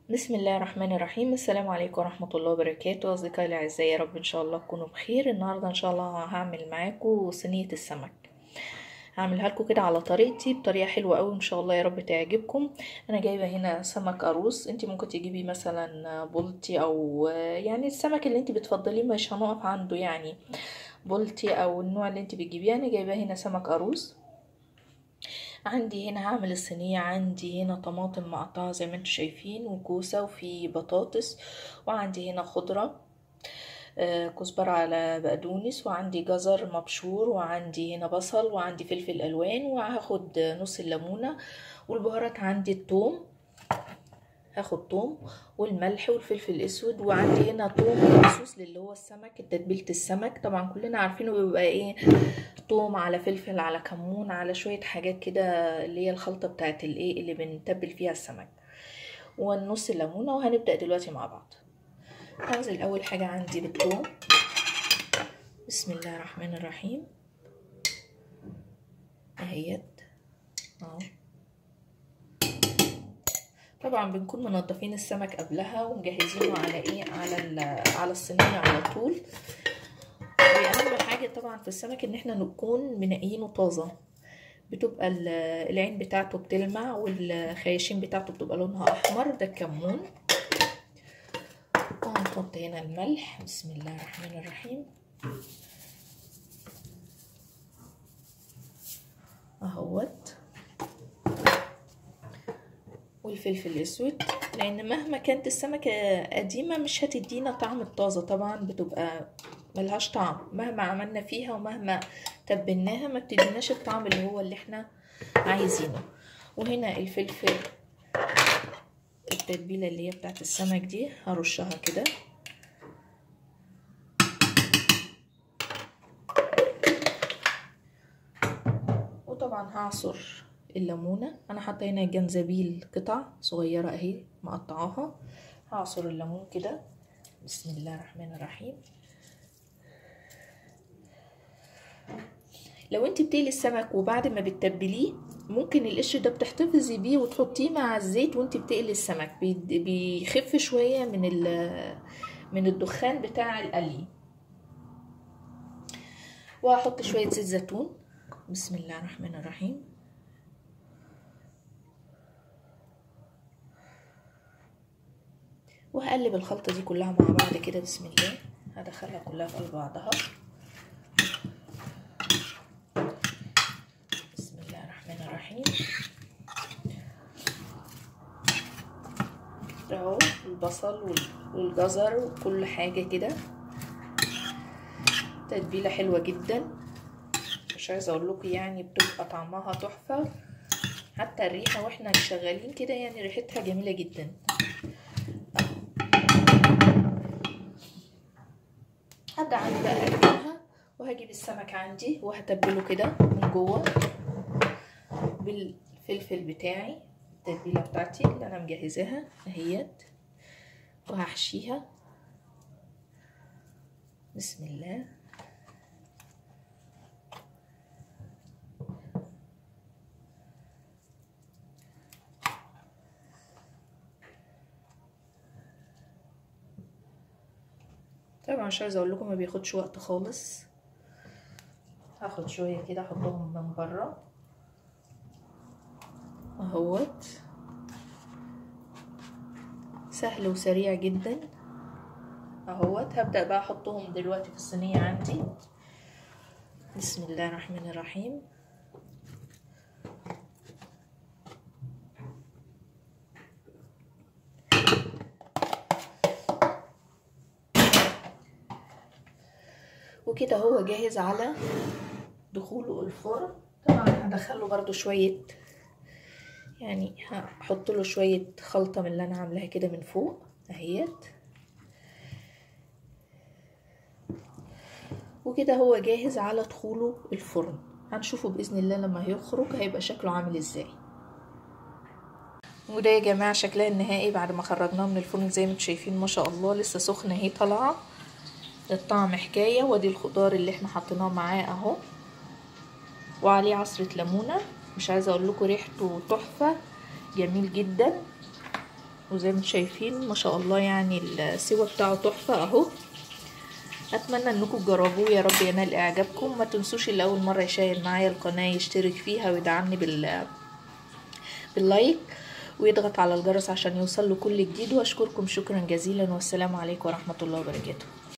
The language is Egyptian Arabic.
بسم الله الرحمن الرحيم السلام عليكم ورحمة الله وبركاته أصدقائي الأعزاء يا رب إن شاء الله تكونوا بخير النهاردة إن شاء الله هعمل معاكم صينية السمك هعملها لكم كده على طريقتي بطريقة حلوة قوي إن شاء الله يا رب تعجبكم أنا جايبة هنا سمك أروس انتي ممكن تجيبي مثلا بولتي أو يعني السمك اللي انتي بتفضليه مش هنقف عنده يعني بولتي أو النوع اللي انتي بتجيبيه أنا جايبة هنا سمك أروس عندي هنا هعمل الصينية عندي هنا طماطم مقطعة زي ما انتم شايفين وكوسة وفي بطاطس وعندي هنا خضرة آه كزبرة على بقدونس وعندي جزر مبشور وعندي هنا بصل وعندي فلفل ألوان وهاخد نص الليمونة والبهارات عندي التوم هاخد توم والملح والفلفل الاسود وعندي هنا توم مخصوص للي هو السمك تتبيله السمك طبعا كلنا عارفينه بيبقى ايه توم على فلفل على كمون على شويه حاجات كده اللي هي الخلطه بتاعت الايه اللي بنتبل فيها السمك والنص الليمونه وهنبدا دلوقتي مع بعض هنزل الاول حاجه عندي بالثوم بسم الله الرحمن الرحيم اهيت اهو طبعا بنكون منضفين السمك قبلها ومجهزينه على ايه على على الصينيه على طول واهم حاجه طبعا في السمك ان احنا نكون منقيينه طازه بتبقى العين بتاعته بتلمع والخياشيم بتاعته بتبقى لونها احمر ده الكمون وهنحط هنا الملح بسم الله الرحمن الرحيم اهوت والفلفل الاسود لان مهما كانت السمكه قديمه مش هتدينا طعم الطازه طبعا بتبقى ملهاش طعم مهما عملنا فيها ومهما تبلناها ما بتديناش الطعم اللي هو اللي احنا عايزينه وهنا الفلفل التتبيله اللي هي بتاعت السمك دي هرشها كده وطبعا هعصر الليمونة أنا حاطة هنا جنزبيل قطع صغيرة أهي مقطعاها هعصر الليمون كده بسم الله الرحمن الرحيم لو انت بتقلي السمك وبعد ما بتتبليه ممكن القشر ده بتحتفظي بيه وتحطيه مع الزيت وانت بتقلي السمك بيخف شوية من من الدخان بتاع القلي وهحط شوية زيت زيتون بسم الله الرحمن الرحيم وهقلب الخلطة دي كلها مع بعض كده بسم الله هدخلها كلها في قلب بعضها بسم الله الرحمن الرحيم اهو البصل والجزر وكل حاجة كده تتبيلة حلوة جدا مش عايزة اقول لكم يعني بتبقى طعمها تحفة حتى الريحة واحنا شغالين كده يعني ريحتها جميلة جدا هبدأ عندي بقى اقلبها وهجيب السمك عندي وهتبله كده من جوه بالفلفل بتاعي التتبيله بتاعتي اللي انا مجهزاها اهيت وهحشيها بسم الله طبعا مش عايزه اقول لكم ما بياخدش وقت خالص هاخد شويه كده احطهم من بره اهوت سهل وسريع جدا اهوت هبدا بقى احطهم دلوقتي في الصينيه عندي بسم الله الرحمن الرحيم وكده هو جاهز على دخوله الفرن طبعا هدخله برضو شوية يعني هحط له شوية خلطة من اللي انا عاملاها كده من فوق اهيت وكده هو جاهز على دخوله الفرن هنشوفه باذن الله لما هيخرج هيبقى شكله عامل ازاي وده يا جماعه شكلها النهائي بعد ما خرجناه من الفرن زي ما انتم شايفين ما شاء الله لسه سخنه اهي طالعه الطعم حكايه وادي الخضار اللي احنا حطيناه معاه اهو وعليه عصره ليمونه مش عايزه اقول لكم ريحته تحفه جميل جدا وزي ما انتم شايفين ما شاء الله يعني السوا بتاعه تحفه اهو اتمنى انكم تجربوه يا رب ينال اعجابكم ما تنسوش اللي اول مره يشاهد معايا القناه يشترك فيها ويدعمني بال باللايك ويضغط على الجرس عشان يوصل له كل جديد واشكركم شكرا جزيلا والسلام عليكم ورحمه الله وبركاته